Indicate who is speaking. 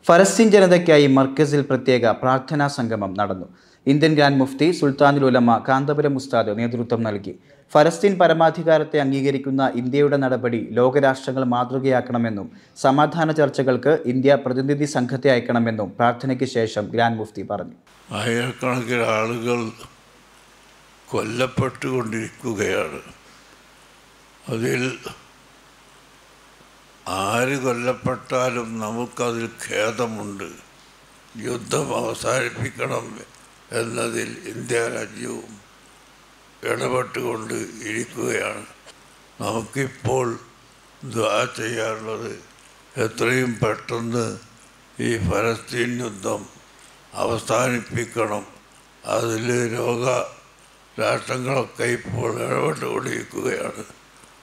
Speaker 1: ഫലസ്തീൻ ജനതയ്ക്കായി മർക്കസിൽ പ്രത്യേക പ്രാർത്ഥനാ സംഗമം നടന്നു ഇന്ത്യൻ ഗ്രാൻഡ് മുഫ്തി സുൽത്താനുൽ ഉലമ കാന്തപുരം ഉസ്താദ് നേതൃത്വം നൽകി ഫലസ്തീൻ പരമാധികാരത്തെ അംഗീകരിക്കുന്ന ഇന്ത്യയുടെ നടപടി ലോകരാഷ്ട്രങ്ങൾ മാതൃകയാക്കണമെന്നും സമാധാന ചർച്ചകൾക്ക് ഇന്ത്യ പ്രതിനിധി സംഘത്തെ അയക്കണമെന്നും പ്രാർത്ഥനയ്ക്ക് ശേഷം ഗ്രാൻഡ് മുഫ്തി പറഞ്ഞു
Speaker 2: ആയിരക്കണക്കിന് ആളുകൾ കൊല്ലപ്പെട്ടുകൊണ്ടിരിക്കുകയാണ് അതിൽ ആര് കൊല്ലപ്പെട്ടാലും നമുക്കതിൽ ഖേദമുണ്ട് യുദ്ധം അവസാനിപ്പിക്കണം എന്നതിൽ ഇന്ത്യ രാജ്യവും ഇടപെട്ടുകൊണ്ട് ഇരിക്കുകയാണ് നമുക്കിപ്പോൾ ദ്വാ ചെയ്യാനുള്ളത് എത്രയും പെട്ടെന്ന് ഈ ഫലസ്തീൻ യുദ്ധം അവസാനിപ്പിക്കണം അതിൽ ലോക രാഷ്ട്രങ്ങളൊക്കെ ഇപ്പോൾ ഇടപെട്ടുകൊണ്ടിരിക്കുകയാണ്